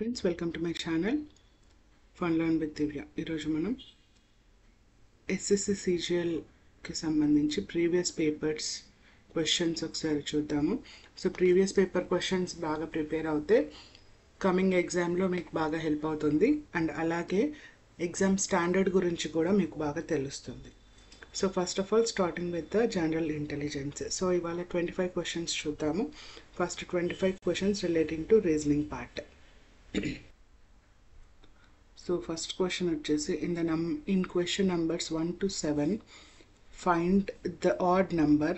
friends welcome to my channel fun learn with Divya ఈరోజు మనం SSC సీజీఎల్కి సంబంధించి ప్రీవియస్ పేపర్స్ క్వశ్చన్స్ ఒకసారి చూద్దాము సో ప్రీవియస్ పేపర్ క్వశ్చన్స్ బాగా ప్రిపేర్ అవుతే కమింగ్ ఎగ్జామ్లో మీకు బాగా హెల్ప్ అవుతుంది అండ్ అలాగే ఎగ్జామ్ స్టాండర్డ్ గురించి కూడా మీకు బాగా తెలుస్తుంది so first of all starting with the general intelligence so ఇవాళ ట్వంటీ ఫైవ్ క్వశ్చన్స్ చూద్దాము first twenty five questions relating to reasoning part so first question వచ్చేసి in the num in question numbers one to seven find the odd number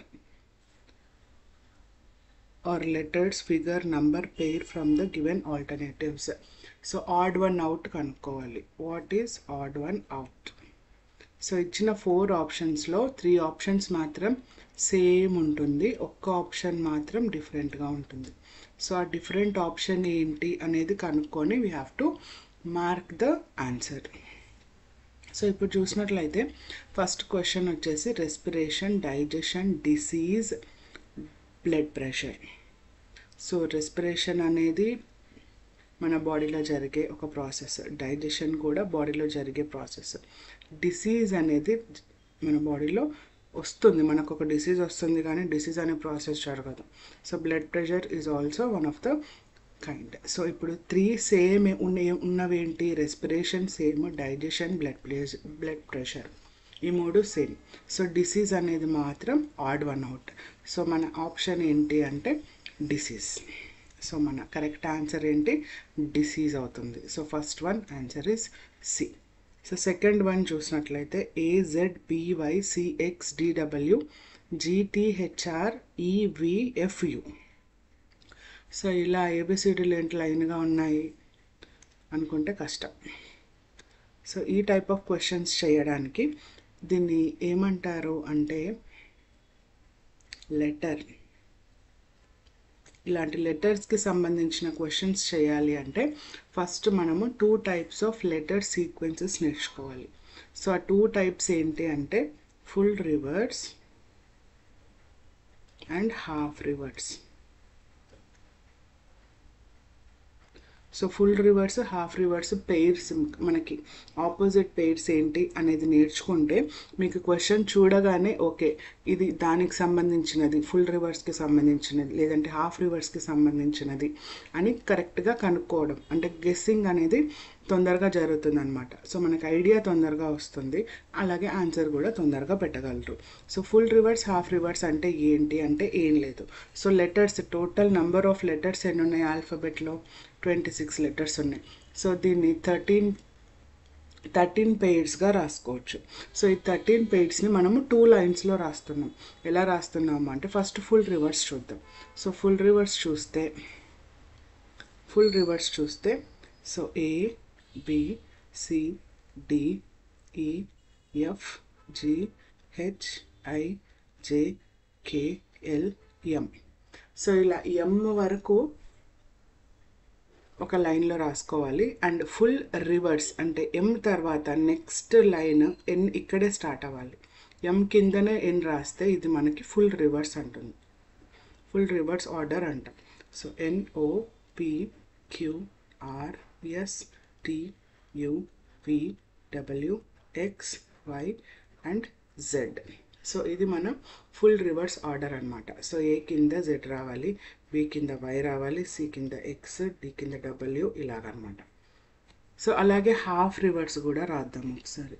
or letters figure number pair from the given alternatives so odd one out కనుక్కోవాలి what is odd one out so ఇచ్చిన four ఆప్షన్స్లో three options మాత్రం same ఉంటుంది ఒక్క option మాత్రం డిఫరెంట్గా ఉంటుంది so ఆ డిఫరెంట్ ఆప్షన్ ఏంటి అనేది కనుక్కొని we have to mark the answer so ఇప్పుడు చూసినట్లయితే ఫస్ట్ క్వశ్చన్ వచ్చేసి respiration digestion disease blood pressure so respiration అనేది మన బాడీలో జరిగే ఒక ప్రాసెస్ డైజెషన్ కూడా బాడీలో జరిగే ప్రాసెస్ డిసీజ్ అనేది మన బాడీలో వస్తుంది మనకు ఒక డిసీజ్ వస్తుంది కానీ డిసీజ్ అనే ప్రాసెస్ జరగదు so blood pressure is also one of the kind so ఇప్పుడు త్రీ సేమ్ ఉన్న ఉన్నవేంటి respiration same digestion blood pressure blood pressure ఈ మూడు సేమ్ సో డిసీజ్ అనేది మాత్రం ఆడ్ వన్ అవుట్ సో మన ఆప్షన్ ఏంటి అంటే డిసీజ్ సో మన కరెక్ట్ ఆన్సర్ ఏంటి డిసీజ్ అవుతుంది so first one answer is C so second one చూసినట్లయితే AZ BY CX DW GTHR EVFU so ఇలా ఏబిసిడీలు ఏంటి లైన్గా ఉన్నాయి అనుకుంటే కష్టం సో ఈ టైప్ ఆఫ్ క్వశ్చన్స్ చేయడానికి దీన్ని ఏమంటారు అంటే లెటర్ ఇలాంటి లెటర్స్కి సంబంధించిన క్వశ్చన్స్ చేయాలి అంటే ఫస్ట్ మనము two types of letter sequences నేర్చుకోవాలి సో ఆ టూ టైప్స్ ఏంటి అంటే full reverse and half reverse so full reverse half reverse pairs మనకి ఆపోజిట్ పెయిర్స్ ఏంటి అనేది నేర్చుకుంటే మీకు క్వశ్చన్ చూడగానే ఓకే ఇది దానికి సంబంధించినది ఫుల్ రివర్స్కి సంబంధించినది లేదంటే హాఫ్ రివర్స్కి సంబంధించినది అని కరెక్ట్గా కనుక్కోవడం అంటే గెస్సింగ్ అనేది తొందరగా జరుగుతుంది అనమాట సో మనకి ఐడియా తొందరగా వస్తుంది అలాగే ఆన్సర్ కూడా తొందరగా పెట్టగలరు so full reverse half reverse అంటే ఏంటి అంటే ఏం లేదు so letters total number of letters ఎన్ని ఉన్నాయి ఆల్ఫబెట్లో ట్వంటీ సిక్స్ లెటర్స్ ఉన్నాయి సో దీన్ని థర్టీన్ థర్టీన్ పెయిడ్స్గా రాసుకోవచ్చు సో ఈ థర్టీన్ పెయిడ్స్ని మనము టూ లైన్స్లో రాస్తున్నాం ఎలా రాస్తున్నాము అంటే ఫస్ట్ ఫుల్ రివర్స్ చూద్దాం సో ఫుల్ రివర్స్ చూస్తే ఫుల్ రివర్స్ చూస్తే so A B C D E F G H I J K L M so ఇలా ఎం వరకు ఒక లైన్లో రాసుకోవాలి అండ్ ఫుల్ రివర్స్ అంటే ఎం తర్వాత నెక్స్ట్ లైన్ ఎన్ ఇక్కడే స్టార్ట్ అవ్వాలి ఎం కిందనే ఎన్ రాస్తే ఇది మనకి ఫుల్ రివర్స్ అంటుంది ఫుల్ రివర్స్ ఆర్డర్ అంటాం so N O P Q R S T U V W X Y and Z so ఇది మన ఫుల్ రివర్స్ ఆర్డర్ అనమాట సో ఏ కింద జెడ్ రావాలి బి కింద వై రావాలి సి కింద ఎక్స్ డి కింద డబ్ల్యూ ఇలాగనమాట సో అలాగే హాఫ్ రివర్స్ కూడా రాద్దాం ఒకసారి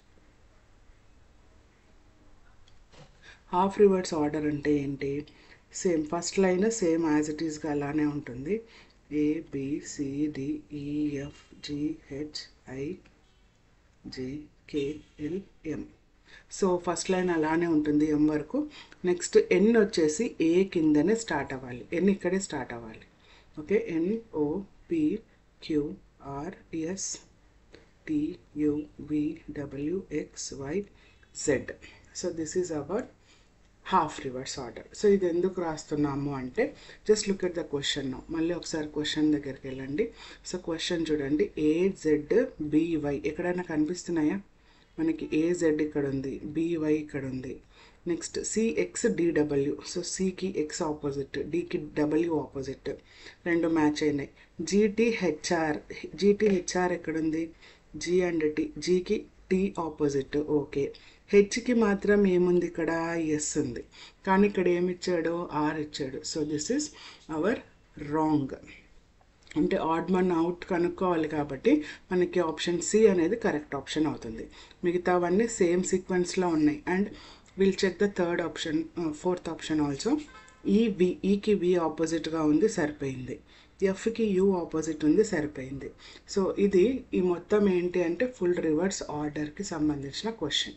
హాఫ్ రివర్స్ ఆర్డర్ అంటే ఏంటి same first line same as it ఈస్గా అలానే ఉంటుంది ఏ B C D E F G H I J K L M so first line అలానే ఉంటుంది ఎం వరకు నెక్స్ట్ ఎన్ వచ్చేసి ఏ కిందనే స్టార్ట్ అవ్వాలి ఎన్ ఇక్కడే స్టార్ట్ అవ్వాలి okay N O P Q R S T U V W X Y Z so this is our half reverse order so ఇది ఎందుకు రాస్తున్నాము అంటే just look at the question మళ్ళీ ఒకసారి క్వశ్చన్ దగ్గరికి వెళ్ళండి సో క్వశ్చన్ చూడండి ఏ జెడ్ బివై ఎక్కడైనా కనిపిస్తున్నాయా మనకి ఏ జెడ్ ఇక్కడ ఉంది బివై ఇక్కడ ఉంది నెక్స్ట్ సిఎక్స్ డిడబ్ల్యూ సో సికి ఎక్స్ ఆపోజిట్ డికి డబ్ల్యూ ఆపోజిట్ రెండు మ్యాచ్ అయినాయి జీటీ హెచ్ఆర్ జీటీ హెచ్ఆర్ ఎక్కడుంది జీ అండ్ టీ జీకి టీ ఆపోజిట్ ఓకే హెచ్కి మాత్రం ఏముంది ఇక్కడ ఎస్ ఉంది కానీ ఇక్కడ ఏమి ఇచ్చాడు ఆర్ ఇచ్చాడు so this is our wrong అంటే ఆడ్ మన్ అవుట్ కనుక్కోవాలి కాబట్టి మనకి ఆప్షన్ సి అనేది కరెక్ట్ ఆప్షన్ అవుతుంది మిగతావన్నీ సేమ్ సీక్వెన్స్లో ఉన్నాయి and will check the third option fourth option also E V ఈకి వి ఆపోజిట్గా ఉంది సరిపోయింది ఎఫ్కి యూ ఆపోజిట్ ఉంది సరిపోయింది సో ఇది ఈ మొత్తం ఏంటి అంటే ఫుల్ రివర్స్ ఆర్డర్కి సంబంధించిన question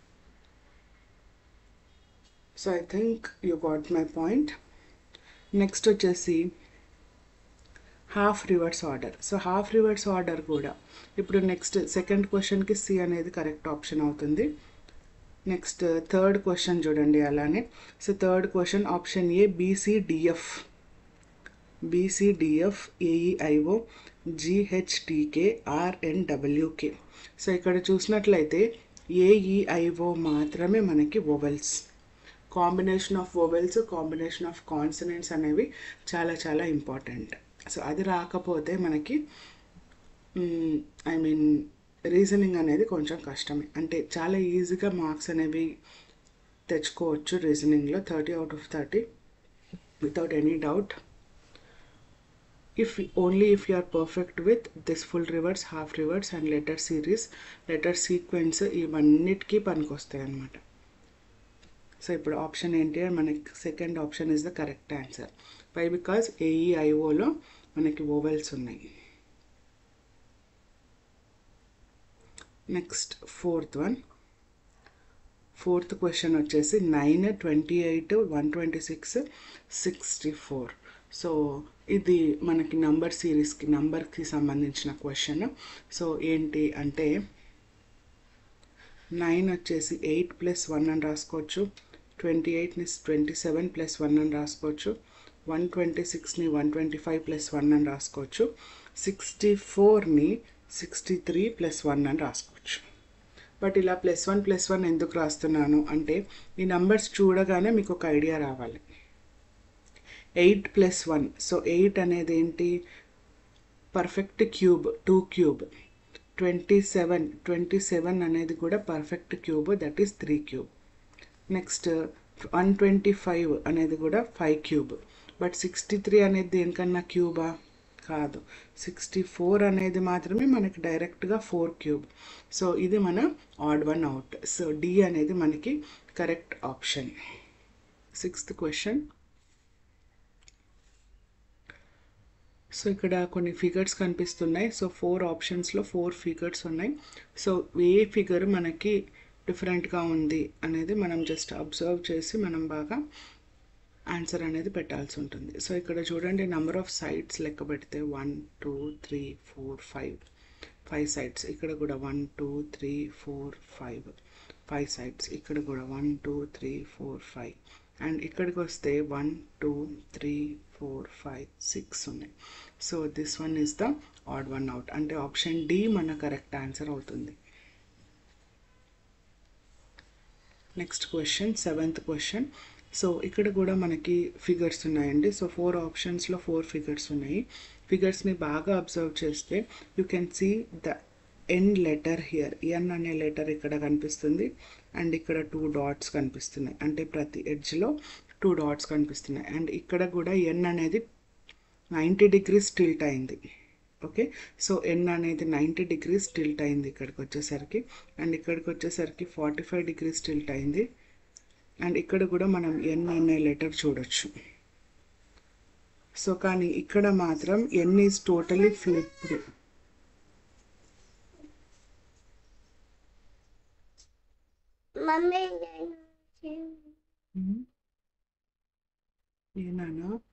so I think you got my point next వచ్చేసి half reverse order so half reverse order కూడా ఇప్పుడు నెక్స్ట్ సెకండ్ క్వశ్చన్కి సి అనేది కరెక్ట్ ఆప్షన్ అవుతుంది నెక్స్ట్ థర్డ్ క్వశ్చన్ చూడండి అలానే so third question option A BCDF BCDF AEIO GHTK RNWK so ఇక్కడ చూసినట్లయితే ఏఈఐఓ మాత్రమే మనకి vowels combination of vowels combination of consonants అనేవి చాలా చాలా ఇంపార్టెంట్ సో అది రాకపోతే మనకి ఐ మీన్ రీజనింగ్ అనేది కొంచెం కష్టమే అంటే చాలా ఈజీగా మార్క్స్ అనేవి తెచ్చుకోవచ్చు రీజనింగ్లో thirty out of thirty without any doubt if only if you are perfect with this full reverse half reverse and letter series letter sequence ఇవన్నిటికీ పనికొస్తాయి అన్నమాట సో ఇప్పుడు ఆప్షన్ ఏంటి మనకి second option is the correct answer why because ఏఈఐఓలో మనకి vowels ఉన్నాయి next fourth one fourth question వచ్చేసి nine twenty eight one twenty six sixty four so ఇది మనకి నంబర్ సిరీస్కి నంబర్కి సంబంధించిన క్వశ్చన్ సో ఏంటి అంటే నైన్ వచ్చేసి ఎయిట్ ప్లస్ వన్ అని రాసుకోవచ్చు ట్వంటీ ఎయిట్ని ట్వంటీ సెవెన్ ప్లస్ వన్ అని రాసుకోవచ్చు వన్ ట్వంటీ సిక్స్ని one twenty five plus one అని రాసుకోవచ్చు సిక్స్టీ ఫోర్ని సిక్స్టీ త్రీ ప్లస్ వన్ అని రాసుకోవచ్చు బట్ ఇలా ప్లస్ వన్ ప్లస్ వన్ ఎందుకు రాస్తున్నాను అంటే ఈ నంబర్స్ చూడగానే మీకు ఒక ఐడియా రావాలి eight plus one so eight అనేది ఏంటి perfect cube two cube twenty seven twenty seven అనేది కూడా perfect cube that is three cube next one twenty five అనేది కూడా five cube but sixty three అనేది దేనికన్నా క్యూబా కాదు సిక్స్టీ ఫోర్ అనేది మాత్రమే మనకి డైరెక్ట్గా ఫోర్ క్యూబ్ సో ఇది మన odd one out so D అనేది మనకి correct option sixth question so ఇక్కడ కొన్ని ఫిగర్స్ కనిపిస్తున్నాయి సో ఫోర్ ఆప్షన్స్లో ఫోర్ ఫిగర్స్ ఉన్నాయి సో ఏ ఫిగర్ మనకి డిఫరెంట్గా ఉంది అనేది మనం జస్ట్ అబ్జర్వ్ చేసి మనం బాగా ఆన్సర్ అనేది పెట్టాల్సి ఉంటుంది సో ఇక్కడ చూడండి నెంబర్ ఆఫ్ సైడ్స్ లెక్క పెడితే one two three four five five sides ఇక్కడ కూడా one two three four five five sides ఇక్కడ కూడా one two three four five and ఇక్కడికి వస్తే one two three four five six ఉన్నాయి so this one is the odd one out అంటే option D మన correct answer అవుతుంది next question seventh question so ఇక్కడ కూడా మనకి ఫిగర్స్ ఉన్నాయండి సో ఫోర్ ఆప్షన్స్లో ఫోర్ ఫిగర్స్ ఉన్నాయి ఫిగర్స్ని బాగా అబ్జర్వ్ చేస్తే you can see the N letter here N అనే లెటర్ ఇక్కడ కనిపిస్తుంది అండ్ ఇక్కడ టూ డాట్స్ కనిపిస్తున్నాయి అంటే ప్రతి ఎడ్జ్లో టూ డాట్స్ కనిపిస్తున్నాయి అండ్ ఇక్కడ కూడా ఎన్ అనేది నైంటీ డిగ్రీస్ టిల్ట్ అయింది ఓకే సో ఎన్ అనేది నైంటీ డిగ్రీస్ టిల్ట్ అయింది ఇక్కడికి వచ్చేసరికి అండ్ ఇక్కడికి వచ్చేసరికి ఫార్టీ ఫైవ్ డిగ్రీస్ టిల్ట్ అయింది అండ్ ఇక్కడ కూడా మనం ఎన్ అనే లెటర్ చూడొచ్చు సో కానీ ఇక్కడ మాత్రం ఎన్ ఈజ్ టోటలీ ఫ్లిప్డ్ మమ్మీ ఏనా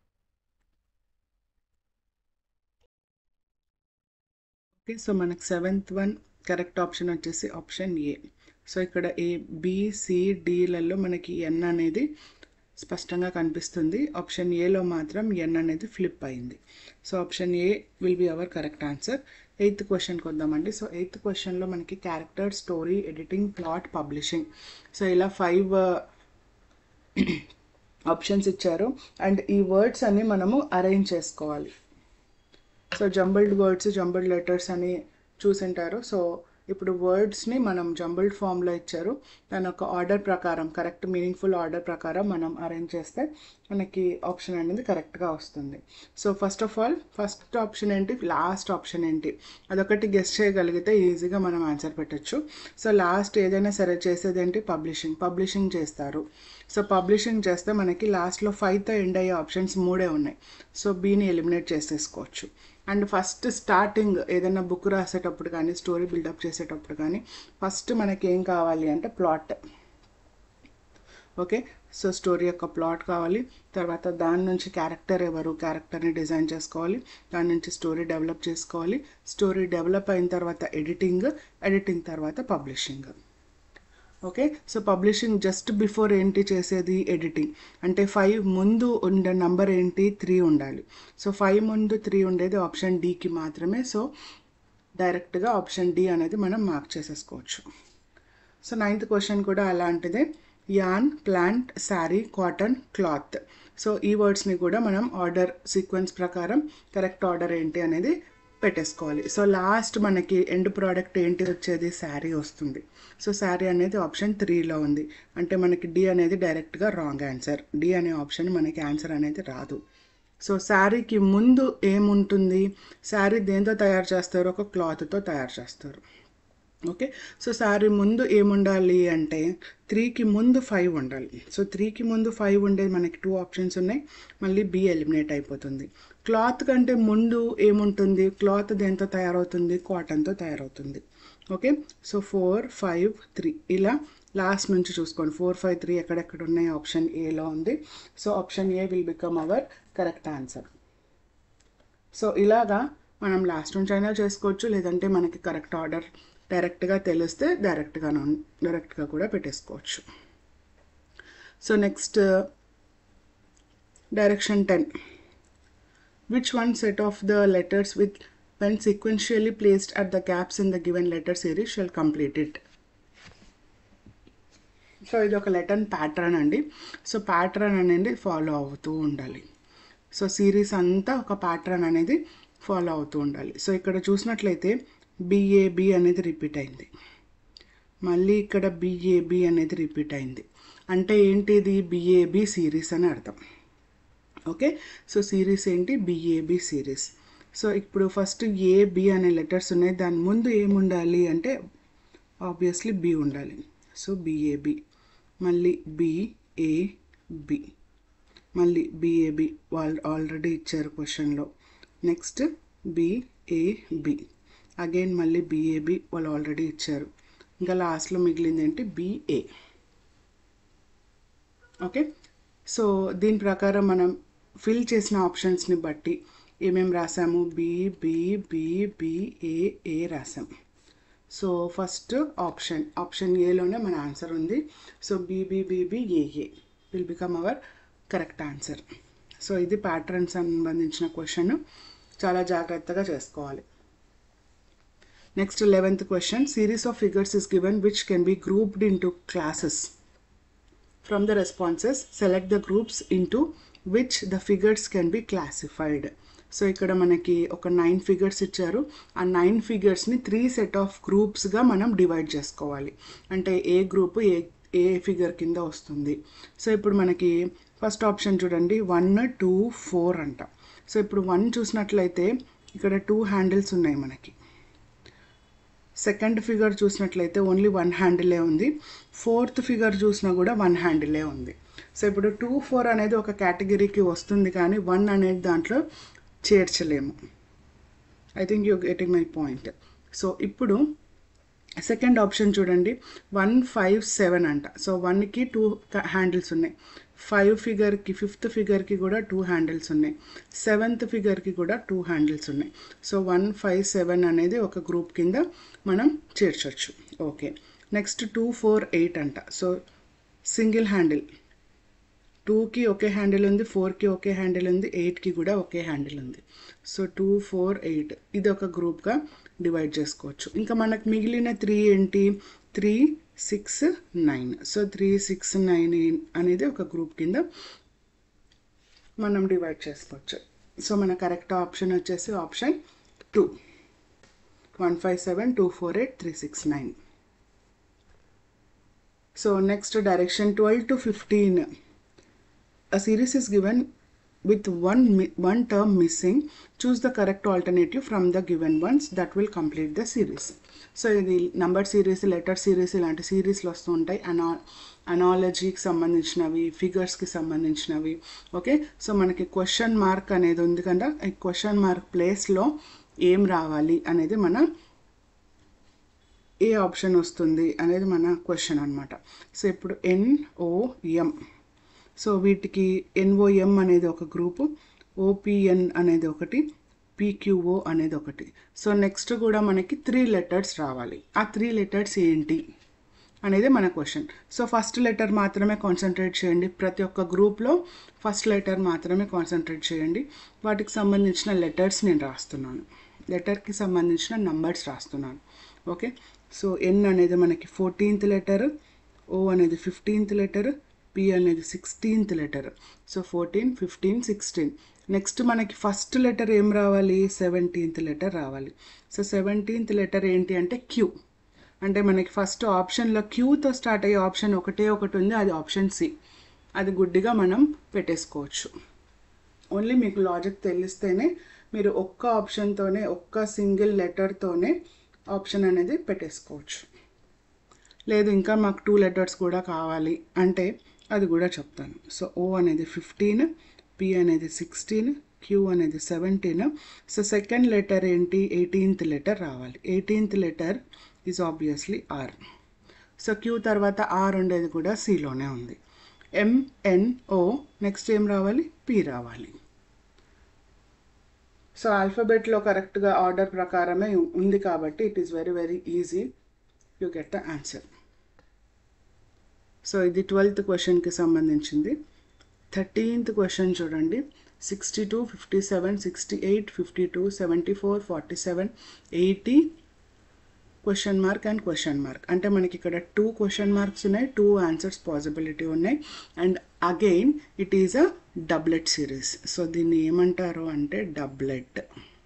ఓకే సో మనకు సెవెంత్ వన్ కరెక్ట్ ఆప్షన్ వచ్చేసి ఆప్షన్ ఏ సో ఇక్కడ ఏ బిసిడిలలో మనకి ఎన్ అనేది స్పష్టంగా కనిపిస్తుంది ఆప్షన్ ఏలో మాత్రం ఎన్ అనేది ఫ్లిప్ అయింది so option A will be our correct answer eighth క్వశ్చన్కి వద్దామండి సో ఎయిత్ క్వశ్చన్లో మనకి character story editing plot publishing so ఇలా ఫైవ్ ఆప్షన్స్ ఇచ్చారు అండ్ ఈ వర్డ్స్ అన్ని మనము అరేంజ్ చేసుకోవాలి so jumbled words jumbled letters అని చూసింటారు సో ఇప్పుడు వర్డ్స్ని మనం జంబుల్డ్ ఫామ్లో ఇచ్చారు దాని ఒక ఆర్డర్ ప్రకారం కరెక్ట్ మీనింగ్ఫుల్ ఆర్డర్ ప్రకారం మనం అరేంజ్ చేస్తే మనకి ఆప్షన్ అనేది కరెక్ట్గా వస్తుంది so first of all first option ఏంటి లాస్ట్ ఆప్షన్ ఏంటి అదొకటి గెస్ట్ చేయగలిగితే ఈజీగా మనం ఆన్సర్ పెట్టచ్చు సో లాస్ట్ ఏదైనా సరే చేసేది ఏంటి పబ్లిషింగ్ పబ్లిషింగ్ చేస్తారు సో పబ్లిషింగ్ చేస్తే మనకి లాస్ట్లో ఫైవ్తో ఎండ్ అయ్యే ఆప్షన్స్ మూడే ఉన్నాయి సో బీని ఎలిమినేట్ చేసేసుకోవచ్చు అండ్ ఫస్ట్ స్టార్టింగ్ ఏదైనా బుక్ రాసేటప్పుడు కానీ స్టోరీ బిల్డప్ చేసేటప్పుడు కానీ ఫస్ట్ మనకి ఏం కావాలి అంటే ప్లాట్ ఓకే సో స్టోరీ యొక్క ప్లాట్ కావాలి తర్వాత దాని నుంచి క్యారెక్టర్ ఎవరు క్యారెక్టర్ని డిజైన్ చేసుకోవాలి దాని నుంచి స్టోరీ డెవలప్ చేసుకోవాలి స్టోరీ డెవలప్ అయిన తర్వాత ఎడిటింగ్ ఎడిటింగ్ తర్వాత publishing okay so publishing just before ఏంటి చేసేది ఎడిటింగ్ అంటే ఫైవ్ ముందు ఉండే నంబర్ ఏంటి త్రీ ఉండాలి సో ఫైవ్ ముందు త్రీ ఉండేది ఆప్షన్ డికి మాత్రమే సో డైరెక్ట్గా ఆప్షన్ డి అనేది మనం మార్క్ చేసేసుకోవచ్చు సో నైన్త్ క్వశ్చన్ కూడా అలాంటిదే an plant sari cotton cloth so ఈ వర్డ్స్ని కూడా మనం ఆర్డర్ సీక్వెన్స్ ప్రకారం కరెక్ట్ ఆర్డర్ ఏంటి అనేది పెట్టేసుకోవాలి సో లాస్ట్ మనకి ఎండ్ ప్రోడక్ట్ ఏంటి వచ్చేది శారీ వస్తుంది సో శారీ అనేది ఆప్షన్ త్రీలో ఉంది అంటే మనకి డి అనేది డైరెక్ట్గా రాంగ్ ఆన్సర్ డి అనే ఆప్షన్ మనకి ఆన్సర్ అనేది రాదు సో శారీకి ముందు ఏముంటుంది శారీ దేంతో తయారు చేస్తారు ఒక క్లాత్తో తయారు చేస్తారు ఓకే సో శారీ ముందు ఏముండాలి అంటే త్రీకి ముందు ఫైవ్ ఉండాలి సో త్రీకి ముందు ఫైవ్ ఉండేది మనకి టూ ఆప్షన్స్ ఉన్నాయి మళ్ళీ బి ఎలిమినేట్ అయిపోతుంది క్లాత్ కంటే ముందు ఏముంటుంది క్లాత్ దేంతో తయారవుతుంది కాటన్తో తయారవుతుంది okay so four five three ఇలా లాస్ట్ నుంచి చూసుకోండి ఫోర్ ఫైవ్ త్రీ ఎక్కడెక్కడ ఉన్నాయి ఆప్షన్ ఏలో ఉంది so option A will become our correct answer so ఇలాగా మనం లాస్ట్ నుంచి అయినా చేసుకోవచ్చు లేదంటే మనకి కరెక్ట్ ఆర్డర్ డైరెక్ట్గా తెలిస్తే డైరెక్ట్గా డైరెక్ట్గా కూడా పెట్టేసుకోవచ్చు so next direction ten which one set of the letters with when sequentially placed at the gaps in the given letter series shall complete it so ఇది ఒక లెటర్ ప్యాటర్న్ అండి సో ప్యాటర్న్ అనేది ఫాలో అవుతూ ఉండాలి so series అంతా ఒక pattern అనేది follow అవుతూ ఉండాలి సో ఇక్కడ చూసినట్లయితే బిఏబి అనేది రిపీట్ అయింది మళ్ళీ ఇక్కడ బిఏబి అనేది రిపీట్ అయింది అంటే ఏంటిది బిఏబి సిరీస్ అని అర్థం ఓకే సో సిరీస్ ఏంటి బిఏబి సిరీస్ సో ఇప్పుడు ఫస్ట్ ఏ బి అనే లెటర్స్ ఉన్నాయి దాని ముందు ఏముండాలి అంటే ఆబ్వియస్లీ బి ఉండాలి సో బిఏబి మళ్ళీ బిఏబి మళ్ళీ బిఏబి వాళ్ళు ఆల్రెడీ ఇచ్చారు క్వశ్చన్లో నెక్స్ట్ బిఏబి అగైన్ మళ్ళీ బిఏబి వాళ్ళు ఆల్రెడీ ఇచ్చారు ఇంకా లాస్ట్లో మిగిలింది ఏంటి బిఏ ఓకే సో దీని ప్రకారం మనం ఫిల్ చేసిన ఆప్షన్స్ని బట్టి ఏమేమి రాసాము B B B B A A రాసాం సో ఫస్ట్ ఆప్షన్ ఆప్షన్ ఏలోనే మన ఆన్సర్ ఉంది so B B B B A A will become our correct answer so ఇది ప్యాటర్న్ సంబంధించిన క్వశ్చన్ చాలా జాగ్రత్తగా చేసుకోవాలి next eleventh question series of figures is given which can be grouped into classes from the responses select the groups into which the figures can be classified so ఇక్కడ మనకి ఒక nine figures ఇచ్చారు ఆ nine ఫిగర్స్ని three set of గ్రూప్స్గా మనం divide చేసుకోవాలి అంటే ఏ గ్రూప్ ఏ ఏ ఫిగర్ కింద వస్తుంది సో ఇప్పుడు మనకి ఫస్ట్ ఆప్షన్ చూడండి వన్ టూ ఫోర్ అంట సో ఇప్పుడు వన్ చూసినట్లయితే ఇక్కడ టూ హ్యాండిల్స్ ఉన్నాయి మనకి సెకండ్ ఫిగర్ చూసినట్లయితే ఓన్లీ వన్ హ్యాండిలే ఉంది ఫోర్త్ ఫిగర్ చూసినా కూడా వన్ హ్యాండిలే ఉంది సో ఇప్పుడు టూ ఫోర్ అనేది ఒక కేటగిరీకి వస్తుంది కానీ వన్ అనేది దాంట్లో చేర్చలేము I think you getting my point so ఇప్పుడు సెకండ్ ఆప్షన్ చూడండి వన్ ఫైవ్ సెవెన్ అంట సో వన్కి టూ హ్యాండిల్స్ ఉన్నాయి ఫైవ్ ఫిగర్కి ఫిఫ్త్ ఫిగర్కి కూడా టూ హ్యాండిల్స్ ఉన్నాయి సెవెంత్ ఫిగర్కి కూడా టూ హ్యాండిల్స్ ఉన్నాయి సో వన్ ఫైవ్ సెవెన్ అనేది ఒక గ్రూప్ కింద మనం చేర్చవచ్చు okay next two four eight అంట సో సింగిల్ హ్యాండిల్ టూకి ఒకే హ్యాండిల్ ఉంది ఫోర్కి ఒకే హ్యాండిల్ ఉంది ఎయిట్కి కూడా ఒకే హ్యాండిల్ ఉంది సో టూ ఫోర్ ఎయిట్ ఇది ఒక గ్రూప్గా డివైడ్ చేసుకోవచ్చు ఇంకా మనకు మిగిలిన త్రీ ఏంటి three six nine so three six nine అనేది ఒక గ్రూప్ కింద మనం డివైడ్ చేసుకోవచ్చు సో మన కరెక్ట్ ఆప్షన్ వచ్చేసి option two one five seven two four eight three six nine so next direction twelve to fifteen a series is given with one mi- one term missing choose the correct alternative from the given ones that will complete the series so ఇది number series letter series ఇలాంటి సిరీస్లు వస్తూ ఉంటాయి అనా అనాలజీకి సంబంధించినవి ఫిగర్స్కి సంబంధించినవి ఓకే సో మనకి క్వశ్చన్ మార్క్ అనేది ఉంది కదా ఈ క్వశ్చన్ మార్క్ ప్లేస్లో ఏం రావాలి అనేది మన ఏ ఆప్షన్ వస్తుంది అనేది మన క్వశ్చన్ అనమాట సో ఇప్పుడు ఎన్ఓఎం సో వీటికి ఎన్ఓఎం అనేది ఒక గ్రూపు ఓపిఎన్ అనేది ఒకటి పీక్యూఓ అనేది ఒకటి సో నెక్స్ట్ కూడా మనకి త్రీ లెటర్స్ రావాలి ఆ త్రీ లెటర్స్ ఏంటి అనేది మన క్వశ్చన్ సో ఫస్ట్ లెటర్ మాత్రమే కాన్సన్ట్రేట్ చేయండి ప్రతి ఒక్క గ్రూప్లో ఫస్ట్ లెటర్ మాత్రమే కాన్సన్ట్రేట్ చేయండి వాటికి సంబంధించిన లెటర్స్ నేను రాస్తున్నాను లెటర్కి సంబంధించిన నంబర్స్ రాస్తున్నాను ఓకే సో ఎన్ అనేది మనకి ఫోర్టీన్త్ లెటర్ ఓ అనేది ఫిఫ్టీన్త్ లెటర్ పి అనేది sixteenth letter so fourteen fifteen sixteen next మనకి ఫస్ట్ లెటర్ ఏం రావాలి సెవెంటీన్త్ లెటర్ రావాలి సో సెవెంటీన్త్ లెటర్ ఏంటి అంటే క్యూ అంటే మనకి ఫస్ట్ ఆప్షన్లో క్యూతో స్టార్ట్ అయ్యే ఆప్షన్ ఒకటే ఒకటి ఉంది అది ఆప్షన్ సి అది గుడ్డిగా మనం పెట్టేసుకోవచ్చు ఓన్లీ మీకు లాజిక్ తెలిస్తేనే మీరు ఒక్క ఆప్షన్తోనే ఒక్క సింగిల్ లెటర్తోనే ఆప్షన్ అనేది పెట్టేసుకోవచ్చు లేదు ఇంకా మాకు టూ లెటర్స్ కూడా కావాలి అంటే అది కూడా చెప్తాను సో ఓ అనేది ఫిఫ్టీన్ పి అనేది సిక్స్టీన్ క్యూ అనేది సెవెంటీన్ సో సెకండ్ లెటర్ ఏంటి ఎయిటీన్త్ లెటర్ రావాలి eighteenth letter is obviously R so Q తర్వాత ఆర్ ఉండేది కూడా సిలోనే ఉంది ఎంఎన్ఓ నెక్స్ట్ ఏం రావాలి పి రావాలి సో ఆల్ఫాబెట్లో కరెక్ట్గా ఆర్డర్ ప్రకారమే ఉంది కాబట్టి it is very very easy you get the answer so ఇది ట్వెల్త్ క్వశ్చన్కి సంబంధించింది థర్టీన్త్ క్వశ్చన్ చూడండి sixty two fifty seven sixty eight fifty two seventy four forty seven eighty question mark and question mark అంటే మనకి ఇక్కడ two question marks ఉన్నాయి two answers possibility ఉన్నాయి and again it is a doublet series so దీన్ని ఏమంటారు అంటే doublet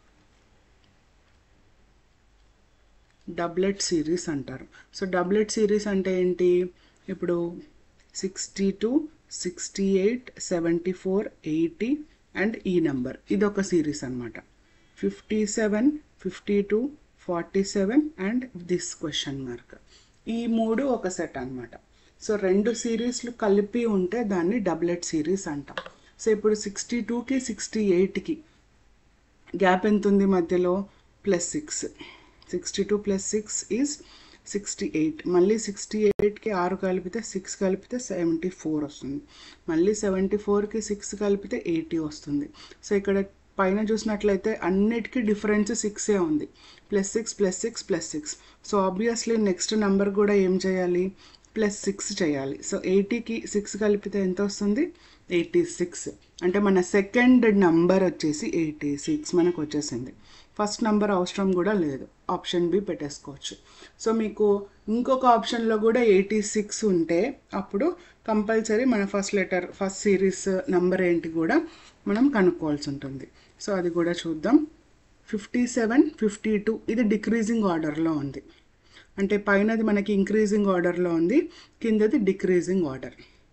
doublet series అంటారు so doublet series అంటే ఏంటి ఇప్పుడు sixty two sixty eight seventy four eighty and ఈ నెంబర్ ఇది ఒక సిరీస్ అనమాట fifty seven fifty two forty seven and this question mark ఈ మూడు ఒక సెట్ అనమాట సో రెండు సిరీస్లు కలిపి ఉంటే దాన్ని డబ్లెట్ సిరీస్ అంటాం సో ఇప్పుడు సిక్స్టీ టూకి సిక్స్టీ ఎయిట్కి గ్యాప్ ఎంత ఉంది మధ్యలో plus six sixty two plus six is sixty eight మళ్ళీ సిక్స్టీ ఎయిట్కి ఆరు కలిపితే సిక్స్ కలిపితే సెవెంటీ ఫోర్ వస్తుంది మళ్ళీ సెవెంటీ ఫోర్కి సిక్స్ కలిపితే ఎయిటీ వస్తుంది సో ఇక్కడ పైన చూసినట్లయితే అన్నిటికీ డిఫరెన్స్ సిక్సే ఉంది plus six plus six plus six so obviously next number కూడా ఏం చేయాలి ప్లస్ సిక్స్ చేయాలి సో ఎయిటీకి సిక్స్ కలిపితే ఎంత వస్తుంది ఎయిటీ సిక్స్ అంటే మన సెకండ్ నంబర్ వచ్చేసి ఎయిటీ సిక్స్ మనకు వచ్చేసింది ఫస్ట్ నంబర్ అవసరం కూడా లేదు ఆప్షన్ బి పెట్టేసుకోవచ్చు సో మీకు ఇంకొక ఆప్షన్లో కూడా ఎయిటీ సిక్స్ ఉంటే అప్పుడు కంపల్సరీ మన first letter first series number ఏంటి కూడా మనం కనుక్కోవాల్సి ఉంటుంది సో అది కూడా చూద్దాం ఫిఫ్టీ సెవెన్ ఫిఫ్టీ టూ ఇది డిక్రీజింగ్ ఆర్డర్లో ఉంది అంటే పైనది మనకి ఇంక్రీజింగ్ ఆర్డర్లో ఉంది కిందది decreasing order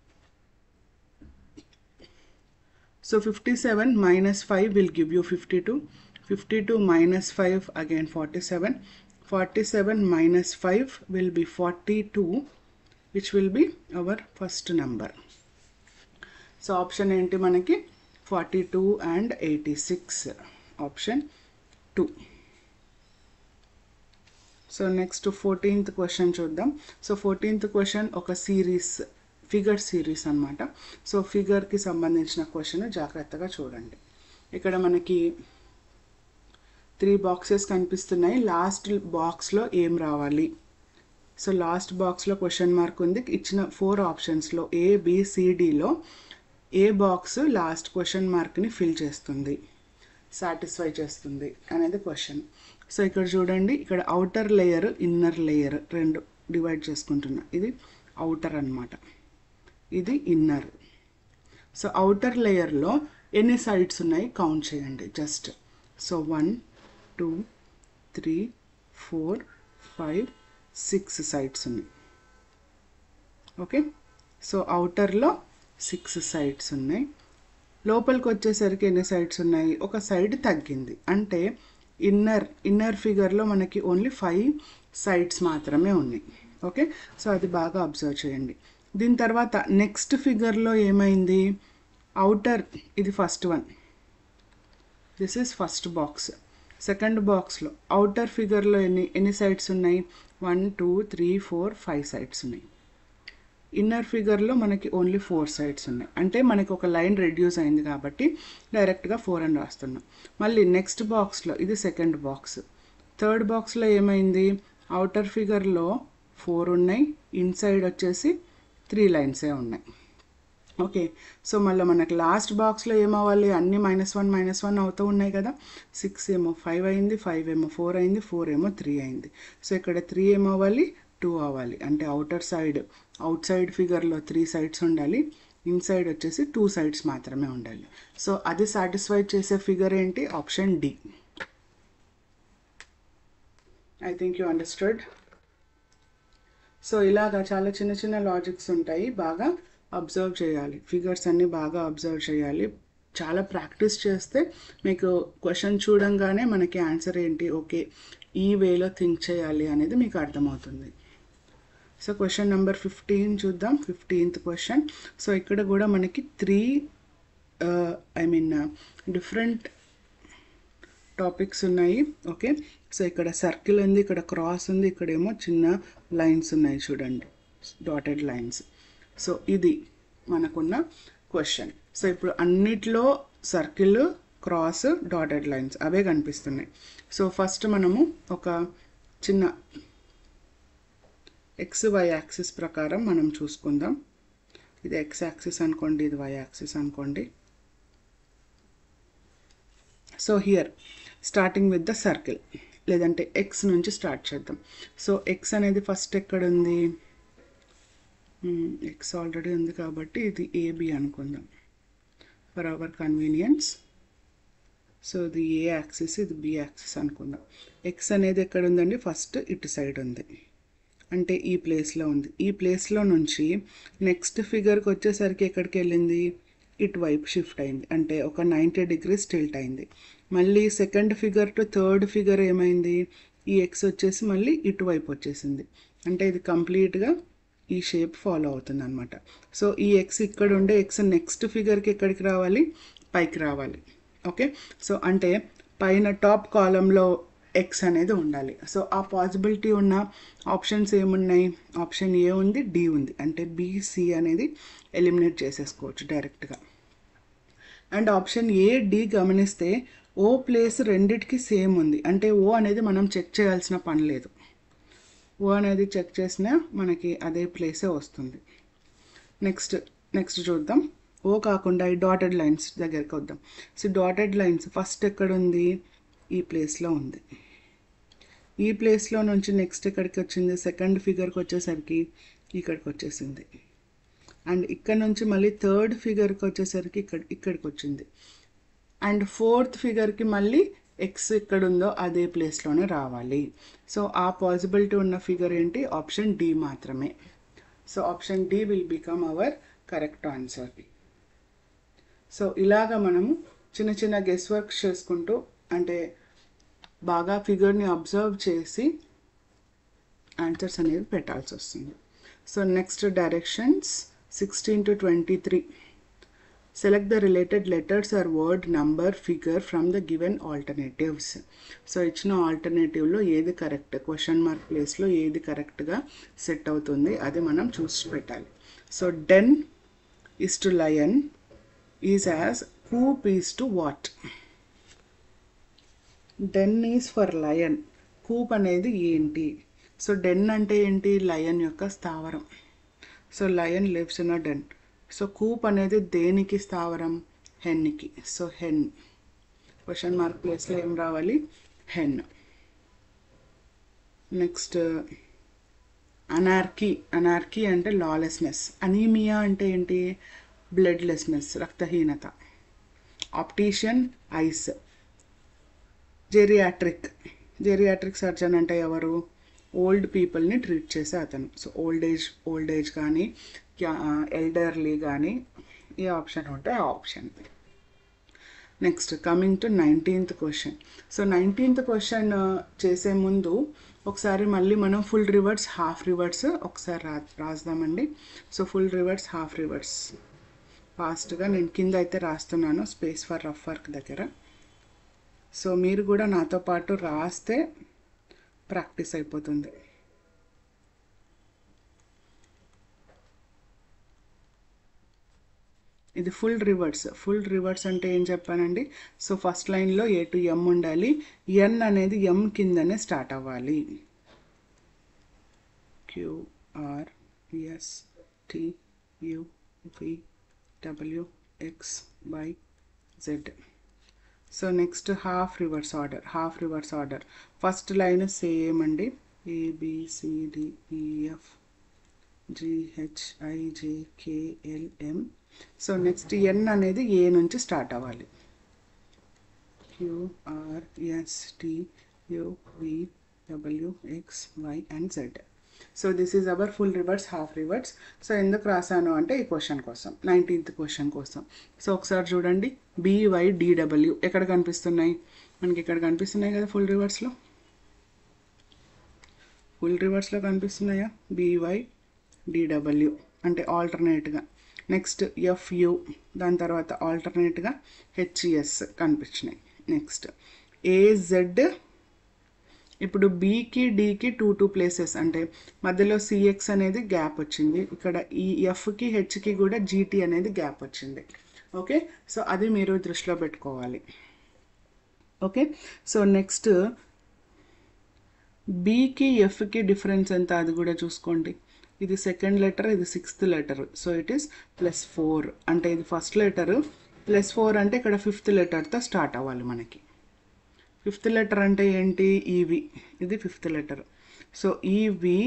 so fifty seven minus five will give you fifty two fifty two minus five again forty seven forty seven minus five will be forty two which will be our first number so option ఏంటి మనకి forty two and eighty six option two so next fourteenth question చూద్దాం so fourteenth question ఒక series figure series అనమాట so ఫిగర్కి సంబంధించిన question జాగ్రత్తగా చూడండి ఇక్కడ మనకి త్రీ బాక్సెస్ కనిపిస్తున్నాయి లాస్ట్ బాక్స్లో ఏం రావాలి సో లాస్ట్ బాక్స్లో క్వశ్చన్ మార్క్ ఉంది ఇచ్చిన ఫోర్ ఆప్షన్స్లో ఏ బిసిడిలో ఏ బాక్స్ లాస్ట్ క్వశ్చన్ మార్క్ని ఫిల్ చేస్తుంది సాటిస్ఫై చేస్తుంది అనేది క్వశ్చన్ సో ఇక్కడ చూడండి ఇక్కడ అవుటర్ లేయర్ ఇన్నర్ లేయర్ రెండు డివైడ్ చేసుకుంటున్నా ఇది అవుటర్ అన్నమాట ఇది ఇన్నర్ సో అవుటర్ లేయర్లో ఎన్ని సైడ్స్ ఉన్నాయి కౌంట్ చేయండి just so one two three four five six sides ఉన్నాయి ఓకే సో అవుటర్లో సిక్స్ సైడ్స్ ఉన్నాయి లోపలికి వచ్చేసరికి ఎన్ని సైడ్స్ ఉన్నాయి ఒక సైడ్ తగ్గింది అంటే ఇన్నర్ ఇన్నర్ ఫిగర్లో మనకి ఓన్లీ ఫైవ్ సైడ్స్ మాత్రమే ఉన్నాయి ఓకే సో అది బాగా అబ్జర్వ్ చేయండి దీని తర్వాత నెక్స్ట్ ఫిగర్లో ఏమైంది అవుటర్ ఇది first one this is first box second బాక్స్లో అవుటర్ ఫిగర్లో ఎన్ని ఎన్ని సైడ్స్ ఉన్నాయి one two three four five sides ఉన్నాయి ఇన్నర్ ఫిగర్లో మనకి ఓన్లీ ఫోర్ సైడ్స్ ఉన్నాయి అంటే మనకి ఒక లైన్ రెడ్యూస్ అయింది కాబట్టి డైరెక్ట్గా ఫోర్ అని రాస్తున్నాం మళ్ళీ నెక్స్ట్ బాక్స్లో ఇది సెకండ్ బాక్స్ థర్డ్ బాక్స్లో ఏమైంది అవుటర్ ఫిగర్లో ఫోర్ ఉన్నాయి ఇన్సైడ్ వచ్చేసి త్రీ లైన్సే ఉన్నాయి ఓకే సో మళ్ళీ మనకి లాస్ట్ బాక్స్లో ఏమవ్వాలి అన్ని మైనస్ వన్ మైనస్ వన్ అవుతూ ఉన్నాయి కదా సిక్స్ ఏమో ఫైవ్ అయింది ఫైవ్ ఏమో ఫోర్ అయింది ఫోర్ ఏమో త్రీ అయింది సో ఇక్కడ త్రీ ఏమవ్వాలి టూ అవ్వాలి అంటే అవుటర్ సైడ్ అవుట్ సైడ్ ఫిగర్లో త్రీ సైడ్స్ ఉండాలి ఇన్సైడ్ వచ్చేసి టూ సైడ్స్ మాత్రమే ఉండాలి సో అది సాటిస్ఫై చేసే ఫిగర్ ఏంటి option D I think you understood so ఇలాగా చాలా చిన్న చిన్న లాజిక్స్ ఉంటాయి బాగా అబ్జర్వ్ చేయాలి ఫిగర్స్ అన్నీ బాగా అబ్జర్వ్ చేయాలి చాలా ప్రాక్టీస్ చేస్తే మీకు క్వశ్చన్ చూడంగానే మనకి ఆన్సర్ ఏంటి ఓకే ఈ వేలో థింక్ చేయాలి అనేది మీకు అర్థమవుతుంది సో క్వశ్చన్ నెంబర్ ఫిఫ్టీన్ చూద్దాం ఫిఫ్టీన్త్ క్వశ్చన్ సో ఇక్కడ కూడా మనకి three I mean different topics ఉన్నాయి ఓకే సో ఇక్కడ సర్కిల్ ఉంది ఇక్కడ క్రాస్ ఉంది ఇక్కడేమో చిన్న లైన్స్ ఉన్నాయి చూడండి డాటెడ్ లైన్స్ సో ఇది మనకున్న క్వశ్చన్ సో ఇప్పుడు అన్నిట్లో సర్కిల్ క్రాస్ డాటెడ్ లైన్స్ అవే కనిపిస్తున్నాయి సో ఫస్ట్ మనము ఒక చిన్న ఎక్స్ వై యాక్సిస్ ప్రకారం మనం చూసుకుందాం ఇది ఎక్స్ యాక్సిస్ అనుకోండి ఇది వై యాక్సిస్ అనుకోండి so here starting with the circle లేదంటే ఎక్స్ నుంచి స్టార్ట్ చేద్దాం సో ఎక్స్ అనేది ఫస్ట్ ఎక్కడ ఉంది ఎక్స్ ఆల్రెడీ ఉంది కాబట్టి ఇది ఏబి అనుకుందాం ఫర్ అవర్ కన్వీనియన్స్ సో ఇది ఏ యాక్సిస్ ఇది బి యాక్సిస్ అనుకుందాం ఎక్స్ అనేది ఎక్కడ ఉందండి ఫస్ట్ ఇటు సైడ్ ఉంది అంటే ఈ ప్లేస్లో ఉంది ఈ ప్లేస్లో నుంచి నెక్స్ట్ ఫిగర్కి వచ్చేసరికి ఎక్కడికి వెళ్ళింది ఇటువైపు షిఫ్ట్ అయింది అంటే ఒక నైంటీ డిగ్రీస్ టిల్ట్ అయింది మళ్ళీ second figure to third figure ఏమైంది ఈ ఎక్స్ వచ్చేసి మళ్ళీ ఇటువైపు వచ్చేసింది అంటే ఇది కంప్లీట్గా ఈ షేప్ ఫాలో అవుతుంది అనమాట సో ఈ ఎక్స్ ఇక్కడ ఉండే ఎక్స్ నెక్స్ట్ ఫిగర్కి ఎక్కడికి రావాలి పైకి రావాలి ఓకే సో అంటే పైన టాప్ కాలంలో ఎక్స్ అనేది ఉండాలి సో ఆ పాసిబిలిటీ ఉన్న ఆప్షన్స్ ఏమున్నాయి ఆప్షన్ ఏ ఉంది డి ఉంది అంటే బీసీ అనేది ఎలిమినేట్ చేసేసుకోవచ్చు డైరెక్ట్గా అండ్ ఆప్షన్ ఏ డి గమనిస్తే ఓ ప్లేస్ రెండిటికి సేమ్ ఉంది అంటే ఓ అనేది మనం చెక్ చేయాల్సిన పని లేదు ఓ అనేది చెక్ చేసినా మనకి అదే ప్లేసే వస్తుంది నెక్స్ట్ నెక్స్ట్ చూద్దాం ఓ కాకుండా ఈ డాటెడ్ లైన్స్ దగ్గరికి వద్దాం సో డాటెడ్ లైన్స్ ఫస్ట్ ఎక్కడ ఉంది ఈ ప్లేస్లో ఉంది ఈ ప్లేస్లో నుంచి నెక్స్ట్ ఎక్కడికి వచ్చింది సెకండ్ ఫిగర్కి వచ్చేసరికి ఇక్కడికి వచ్చేసింది అండ్ ఇక్కడ నుంచి మళ్ళీ థర్డ్ ఫిగర్కి వచ్చేసరికి ఇక్కడ ఇక్కడికి వచ్చింది అండ్ ఫోర్త్ ఫిగర్కి మళ్ళీ ఎక్స్ ఎక్కడ ఉందో అదే ప్లేస్లోనే రావాలి సో ఆ పాసిబిలిటీ ఉన్న ఫిగర్ ఏంటి ఆప్షన్ డి మాత్రమే so option D will become our correct answer so ఇలాగ మనము చిన్న చిన్న గెస్ వర్క్స్ చేసుకుంటూ అంటే బాగా ఫిగర్ని అబ్జర్వ్ చేసి ఆన్సర్స్ అనేవి పెట్టాల్సి వస్తుంది so next directions sixteen to twenty three select the related letters or word number figure from the given alternatives so ఇచ్చిన ఆల్టర్నేటివ్లో ఏది కరెక్ట్ క్వశ్చన్ మార్క్ ప్లేస్లో ఏది కరెక్ట్గా సెట్ అవుతుంది అది మనం చూసి పెట్టాలి so den is to lion is as coop is to what den is for lion coop అనేది ఏంటి సో డెన్ అంటే ఏంటి లయన్ యొక్క స్థావరం so lion lives in a den so coop అనేది దేనికి స్థావరం హెన్కి సో హెన్ క్వశ్చన్ మార్క్ ప్లేస్లో ఏం రావాలి హెన్ నెక్స్ట్ అనార్కీ అనార్కీ అంటే లాలెస్నెస్ అనీమియా అంటే ఏంటి బ్లడ్లెస్నెస్ రక్తహీనత optician eyes geriatric geriatric surgeon అంటే ఎవరు ఓల్డ్ పీపుల్ని ట్రీట్ చేసే అతను so old age old age కానీ ఎల్డర్లీ కానీ ఏ ఆప్షన్ ఉంటే ఆ option next coming to nineteenth question so nineteenth question చేసే ముందు ఒకసారి మళ్ళీ మనం ఫుల్ రివర్స్ హాఫ్ రివర్స్ ఒకసారి రా రాద్దామండి so full reverse half reverse ఫాస్ట్గా నేను కింద అయితే రాస్తున్నాను స్పేస్ ఫర్ రఫ్ వర్క్ దగ్గర సో మీరు కూడా నాతో పాటు రాస్తే ప్రాక్టీస్ అయిపోతుంది ఇది ఫుల్ రివర్స్ ఫుల్ రివర్స్ అంటే ఏం చెప్పానండి సో ఫస్ట్ లైన్లో ఏ టు ఎం ఉండాలి ఎన్ అనేది ఎం కిందనే స్టార్ట్ అవ్వాలి QR yes T U V W X Y Z so next half reverse order half reverse order first line same అండి ఏబిసిడిఈఎఫ్ జిహెచ్ఐజేకేఎల్ఎం సో నెక్స్ట్ ఎన్ అనేది ఏ నుంచి స్టార్ట్ అవ్వాలి క్యూఆర్ఎస్టియువిడబ్ల్యూఎక్స్ why and Z so this is hour full reverse half reverse so ఎందుకు రాశాను అంటే ఈ question కోసం nineteenth question కోసం సో ఒకసారి చూడండి బీవై డిడబ్ల్యూ ఎక్కడ కనిపిస్తున్నాయి మనకి ఇక్కడ కనిపిస్తున్నాయి కదా ఫుల్ రివర్స్లో ఫుల్ రివర్స్లో కనిపిస్తున్నాయా బీవై డిడబ్ల్యూ అంటే ఆల్టర్నేట్గా నెక్స్ట్ ఎఫ్యు దాని తర్వాత ఆల్టర్నేట్గా హెచ్ఈఎస్ కనిపించినాయి నెక్స్ట్ ఏజెడ్ ఇప్పుడు బీకి డీకి టూ టూ ప్లేసెస్ అంటే మధ్యలో సిఎక్స్ అనేది గ్యాప్ వచ్చింది ఇక్కడ ఈ ఎఫ్కి హెచ్కి కూడా జీటీ అనేది గ్యాప్ వచ్చింది ఓకే సో అది మీరు దృష్టిలో పెట్టుకోవాలి ఓకే సో నెక్స్ట్ బీకి ఎఫ్కి డిఫరెన్స్ ఎంత అది కూడా చూసుకోండి ఇది సెకండ్ లెటర్ ఇది sixth letter so it is plus four అంటే ఇది ఫస్ట్ లెటర్ ప్లస్ ఫోర్ అంటే ఇక్కడ ఫిఫ్త్ లెటర్తో స్టార్ట్ అవ్వాలి మనకి ఫిఫ్త్ లెటర్ అంటే ఏంటి ఈవి ఇది fifth letter so E V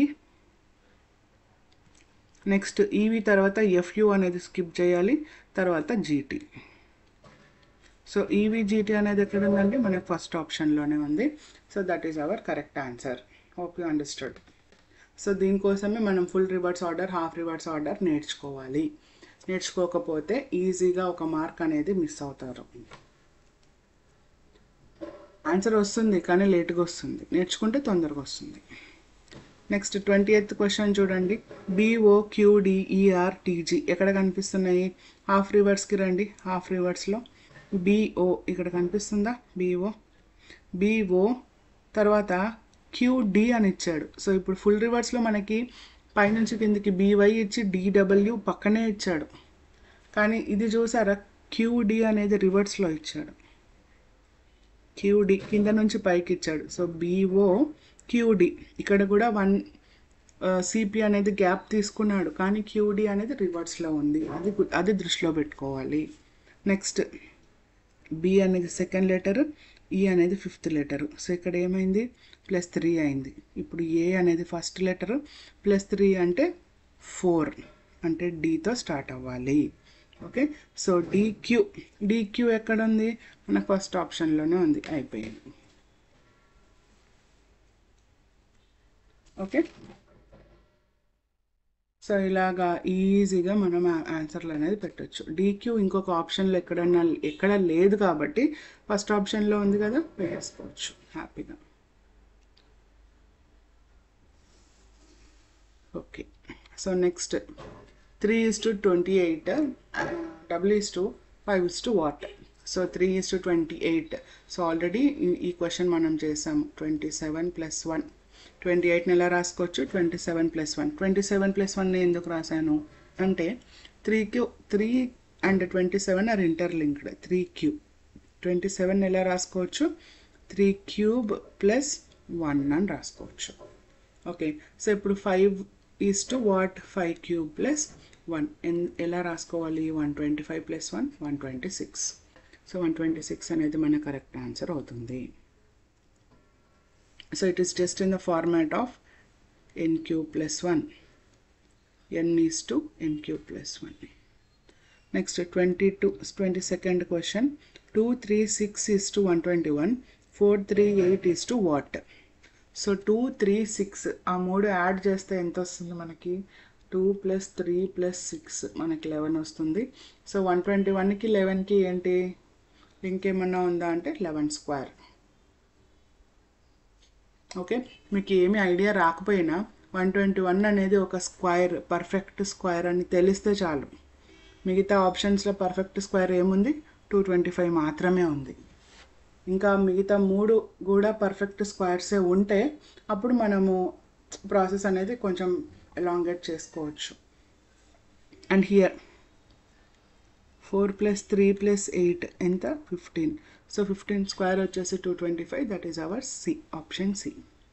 next E V తర్వాత ఎఫ్యు అనేది స్కిప్ చేయాలి తర్వాత జీటీ సో ఈవి జీటీ అనేది ఎక్కడ ఉందండి మనకి ఫస్ట్ ఆప్షన్లోనే ఉంది so that is our correct answer hope you understood so దీనికోసమే మనం full reverse order half reverse order నేర్చుకోవాలి నేర్చుకోకపోతే ఈజీగా ఒక మార్క్ అనేది మిస్ అవుతారు ఆన్సర్ వస్తుంది కానీ లేట్గా వస్తుంది నేర్చుకుంటే తొందరగా వస్తుంది నెక్స్ట్ ట్వంటీ ఎయిత్ క్వశ్చన్ చూడండి బీఓ క్యూడిఈఆర్ టీజీ ఎక్కడ కనిపిస్తున్నాయి హాఫ్ రివర్స్కి రండి హాఫ్ రివర్స్లో బీఓ ఇక్కడ కనిపిస్తుందా బీఓ బీఓ తర్వాత క్యూడి అని ఇచ్చాడు సో ఇప్పుడు ఫుల్ రివర్స్లో మనకి పైనుంచి కిందికి బీవై ఇచ్చి డిడబ్ల్యూ పక్కనే ఇచ్చాడు కానీ ఇది చూసారా క్యూడి అనేది రివర్స్లో ఇచ్చాడు క్యూడి కింద నుంచి పైకి ఇచ్చాడు సో బీఓ క్యూడి ఇక్కడ కూడా వన్ సిపి అనేది గ్యాప్ తీసుకున్నాడు కానీ క్యూడి అనేది రివర్స్లో ఉంది అది గు- అది దృష్టిలో పెట్టుకోవాలి నెక్స్ట్ బి అనేది సెకండ్ లెటర్ ఈ అనేది ఫిఫ్త్ లెటర్ సో ఇక్కడ ఏమైంది ప్లస్ త్రీ అయింది ఇప్పుడు ఏ అనేది ఫస్ట్ లెటర్ ప్లస్ త్రీ అంటే ఫోర్ అంటే డీతో స్టార్ట్ అవ్వాలి ఓకే సో డిక్యూ డిక్యూ ఎక్కడ ఉంది మన ఫస్ట్ ఆప్షన్లోనే ఉంది అయిపోయింది ఓకే సో ఇలాగా ఈజీగా మనం ఆ- ఆన్సర్లు అనేది పెట్టొచ్చు డీక్యూ ఇంకొక ఆప్షన్లో ఎక్కడన్నా ఎక్కడ లేదు కాబట్టి ఫస్ట్ ఆప్షన్లో ఉంది కదా వేసుకోవచ్చు హ్యాపీగా okay so next three is to twenty eight double is to five is to what so three is to twenty eight so already ఈ క్వశ్చన్ మనం చేసాము twenty seven plus one twenty ఎయిట్ని ఎలా రాసుకోవచ్చు twenty seven plus one twenty seven plus one ఎందుకు రాశాను అంటే three cube three and twenty seven are interlinked three cube twenty seven ఎలా రాసుకోవచ్చు త్రీ క్యూబ్ ప్లస్ వన్ అని రాసుకోవచ్చు ఓకే సో ఇప్పుడు five is to what five cube plus one ఎలా రాసుకోవాలి one twenty five plus one one twenty six so one twenty six అనేది మన correct answer అవుతుంది so it is just in the format of n cube plus one n is to n cube plus one next twenty two twenty second question two three six is to one twenty one four three eight is to what so two three six ఆ మూడు add చేస్తే ఎంత వస్తుంది మనకి two plus three plus six మనకి eleven వస్తుంది so one twenty వన్కి లెవెన్కి ఏంటి ఇంకేమన్నా ఉందా అంటే లెవెన్ స్క్వేర్ ఓకే మీకు ఏమి ఐడియా రాకపోయినా వన్ ట్వంటీ వన్ అనేది ఒక స్క్వైర్ పర్ఫెక్ట్ స్క్వైర్ అని తెలిస్తే చాలు మిగతా ఆప్షన్స్లో పర్ఫెక్ట్ స్క్వేర్ ఏముంది టూ ట్వంటీ ఫైవ్ మాత్రమే ఉంది ఇంకా మిగతా మూడు కూడా పర్ఫెక్ట్ స్క్వేర్సే ఉంటే అప్పుడు మనము ప్రాసెస్ అనేది కొంచెం ఎలాంగేట్ చేసుకోవచ్చు and here four plus three plus eight ఎంత ఫిఫ్టీన్ సో ఫిఫ్టీన్ స్క్వేర్ వచ్చేసి two twenty five that is our C option C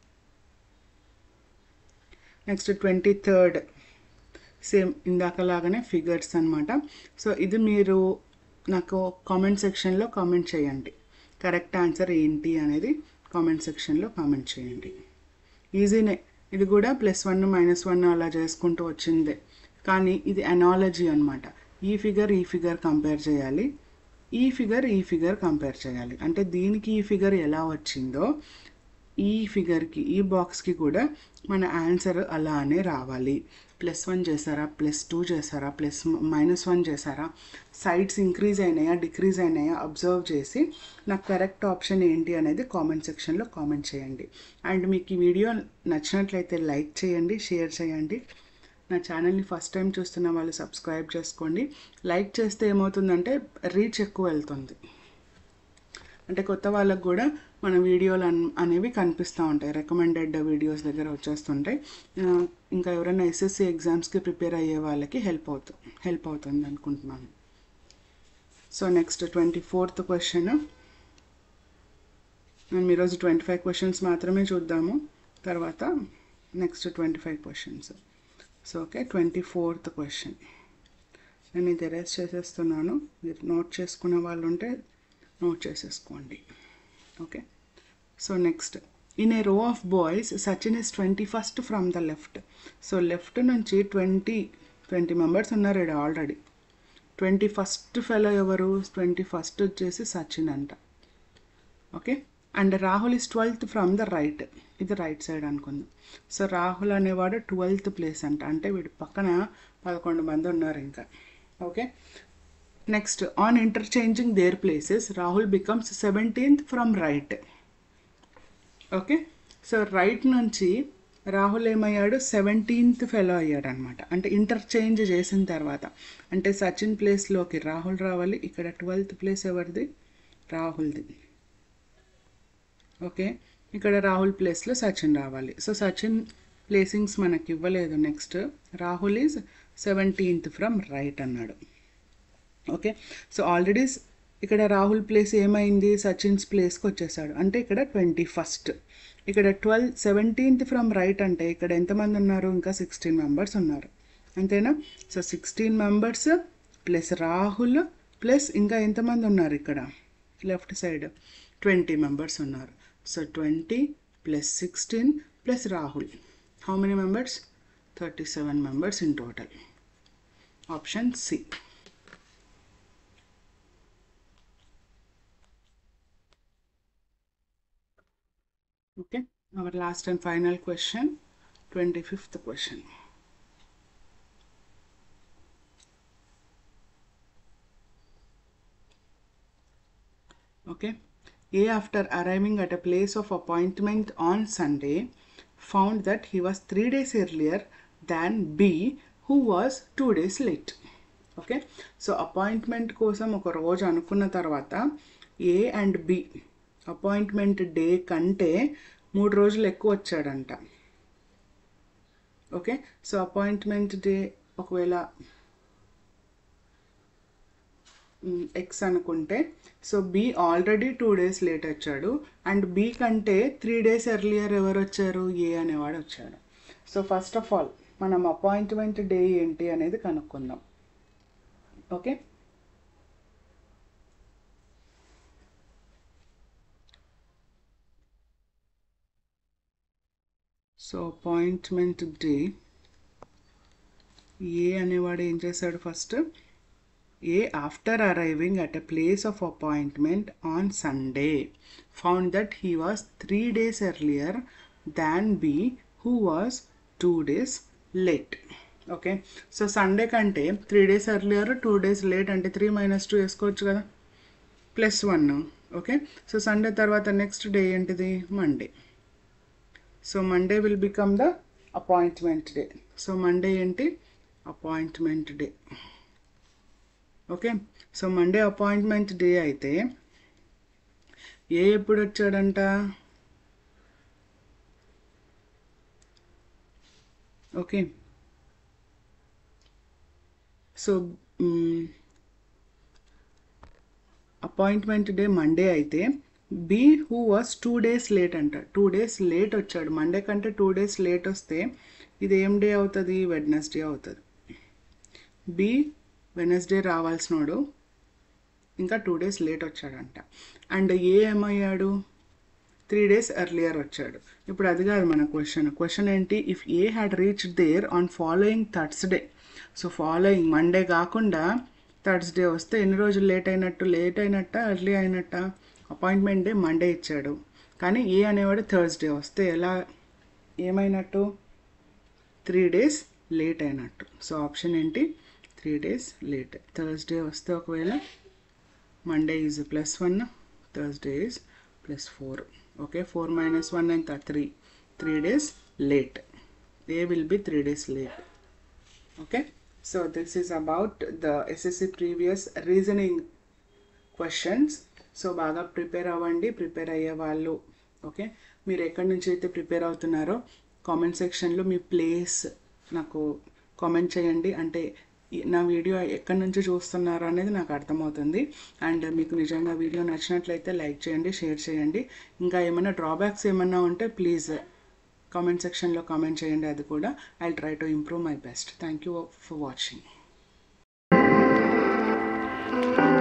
next twenty third same ఇందాకలాగానే ఫిగర్స్ అనమాట సో ఇది మీరు నాకు కామెంట్ సెక్షన్లో కామెంట్ చేయండి కరెక్ట్ ఆన్సర్ ఏంటి అనేది కామెంట్ సెక్షన్లో కామెంట్ చేయండి ఈజీనే ఇది కూడా ప్లస్ వన్ మైనస్ వన్ అలా చేసుకుంటూ వచ్చిందే కానీ ఇది అనాలజీ అనమాట ఈ ఫిగర్ ఈ ఫిగర్ కంపేర్ చేయాలి ఈ ఫిగర్ ఈ ఫిగర్ కంపేర్ చేయాలి అంటే దీనికి ఈ ఫిగర్ ఎలా వచ్చిందో ఈ ఫిగర్కి ఈ బాక్స్కి కూడా మన ఆన్సర్ అలానే రావాలి ప్లస్ వన్ చేశారా ప్లస్ టూ చేశారా ప్లస్ మైనస్ వన్ చేశారా సైడ్స్ ఇంక్రీజ్ అయినాయా డిక్రీజ్ అయినాయా అబ్జర్వ్ చేసి నాకు కరెక్ట్ ఆప్షన్ ఏంటి అనేది కామెంట్ సెక్షన్లో కామెంట్ చేయండి అండ్ మీకు ఈ వీడియో నచ్చినట్లయితే లైక్ చేయండి షేర్ చేయండి నా ఛానల్ని ఫస్ట్ టైం చూస్తున్న వాళ్ళు సబ్స్క్రైబ్ చేసుకోండి లైక్ చేస్తే ఏమవుతుందంటే రీచ్ ఎక్కువ వెళ్తుంది అంటే కొత్త వాళ్ళకు కూడా మన వీడియోలు అన్ అనేవి కనిపిస్తూ ఉంటాయి రికమెండెడ్ వీడియోస్ దగ్గర వచ్చేస్తుంటాయి ఇంకా ఎవరైనా ఎస్ఎస్సి ఎగ్జామ్స్కి ప్రిపేర్ అయ్యే వాళ్ళకి హెల్ప్ అవుతుంది హెల్ప్ అవుతుంది అనుకుంటున్నాను so next twenty fourth question మనం ఈరోజు ట్వంటీ ఫైవ్ క్వశ్చన్స్ మాత్రమే చూద్దాము తర్వాత next twenty five questions so okay twenty fourth question నేను ఇది ఎరేస్ చేసేస్తున్నాను మీరు నోట్ చేసుకునే వాళ్ళు ఉంటే నోట్ చేసేసుకోండి okay so next in a row of boys Sachin is twenty first from the left so left నుంచి ట్వంటీ ట్వంటీ మెంబర్స్ ఉన్నారు ఇక్కడ ఆల్రెడీ ట్వంటీ ఫస్ట్ ఫెలో ఎవరు ట్వంటీ ఫస్ట్ వచ్చేసి సచిన్ అంట okay and Rahul is twelfth from the right ఇది right side అనుకుందాం so Rahul అనేవాడు twelfth place అంట అంటే వీడి పక్కన పదకొండు మంది ఉన్నారు ఇంకా okay next on interchanging their places Rahul becomes seventeenth from right okay so right నుంచి రాహుల్ ఏమయ్యాడు సెవెంటీన్త్ ఫెలో అయ్యాడు అనమాట అంటే ఇంటర్చేంజ్ చేసిన తర్వాత అంటే సచిన్ ప్లేస్లోకి రాహుల్ రావాలి ఇక్కడ ట్వెల్త్ ప్లేస్ ఎవరిది రాహుల్ది ఓకే ఇక్కడ రాహుల్ ప్లేస్లో సచిన్ రావాలి సో సచిన్ ప్లేసింగ్స్ మనకి ఇవ్వలేదు next Rahul is seventeenth from right అన్నాడు ఓకే సో ఆల్రెడీ ఇక్కడ రాహుల్ ప్లేస్ ఏమైంది సచిన్స్ ప్లేస్కి వచ్చేసాడు అంటే ఇక్కడ ట్వంటీ ఫస్ట్ ఇక్కడ ట్వెల్వ్ సెవెంటీన్త్ ఫ్రమ్ రైట్ అంటే ఇక్కడ ఎంతమంది ఉన్నారు ఇంకా సిక్స్టీన్ మెంబర్స్ ఉన్నారు అంతేనా so sixteen members plus Rahul plus ఇంకా ఎంతమంది ఉన్నారు ఇక్కడ లెఫ్ట్ సైడ్ ట్వంటీ మెంబర్స్ ఉన్నారు so twenty plus sixteen plus Rahul how many members thirty seven members in total option C okay our last and final question 25th question okay a after arriving at a place of appointment on sunday found that he was 3 days earlier than b who was 2 days late okay so appointment కోసం ఒక రోజు అనుకున్న తర్వాత A and B appointment day కంటే మూడు రోజులు ఎక్కువ వచ్చాడంట ఓకే సో అపాయింట్మెంట్ డే ఒకవేళ ఎక్స్ అనుకుంటే so B already two days late వచ్చాడు అండ్ బి కంటే త్రీ డేస్ ఎర్లియర్ ఎవరు వచ్చారు ఏ అనేవాడు వచ్చాడు సో ఫస్ట్ ఆఫ్ ఆల్ మనం అపాయింట్మెంట్ డే ఏంటి అనేది కనుక్కుందాం okay so appointment day A అనేవాడు ఏం చేశాడు first A after arriving at a place of appointment on Sunday found that he was three days earlier than B who was two days late okay so Sunday కంటే three days earlier two days late అంటే three minus two వేసుకోవచ్చు కదా plus one okay so Sunday తర్వాత next day ఏంటిది Monday so Monday will become the appointment day so Monday ఏంటి appointment day okay so Monday appointment day అయితే A ఎప్పుడు వచ్చాడంట okay so appointment day Monday అయితే B who was two days late అంట two days late వచ్చాడు Monday కంటే two days late వస్తే ఇది ఏం డే అవుతుంది వెడ్నెస్డే అవుతుంది బి వెనస్డే రావాల్సినోడు ఇంకా టూ డేస్ లేట్ వచ్చాడంట అండ్ ఏ ఏమయ్యాడు త్రీ డేస్ ఎర్లియర్ వచ్చాడు ఇప్పుడు అది కాదు మన క్వశ్చన్ క్వశ్చన్ ఏంటి if A had reach there on following Thursday so following Monday కాకుండా థర్స్డే వస్తే ఎన్ని రోజులు లేట్ అయినట్టు లేట్ అయినట్ట ఎర్లీ అయినట్ట అపాయింట్మెంట్ డే మండే ఇచ్చాడు కానీ ఏ అనేవాడు థర్స్డే వస్తే ఎలా ఏమైనట్టు త్రీ డేస్ లేట్ అయినట్టు సో ఆప్షన్ ఏంటి త్రీ డేస్ లేట్ థర్స్డే వస్తే ఒకవేళ Monday is plus one Thursday is plus four okay four minus one ఎంత three three days late A will be three days late okay so this is about the SSC previous reasoning questions so బాగా prepare అవ్వండి prepare అయ్యే వాళ్ళు okay మీరు ఎక్కడి నుంచి అయితే prepare అవుతున్నారో కామెంట్ సెక్షన్లో మీ ప్లేస్ నాకు కామెంట్ చేయండి అంటే ఈ- నా వీడియో ఎక్కడి నుంచి చూస్తున్నారు అనేది నాకు అర్థమవుతుంది అండ్ మీకు నిజంగా వీడియో నచ్చినట్లయితే లైక్ చేయండి షేర్ చేయండి ఇంకా ఏమైనా డ్రాబ్యాక్స్ ఏమైనా ఉంటే ప్లీజ్ కామెంట్ సెక్షన్లో కామెంట్ చేయండి అది కూడా I try to improve my best thank you for watching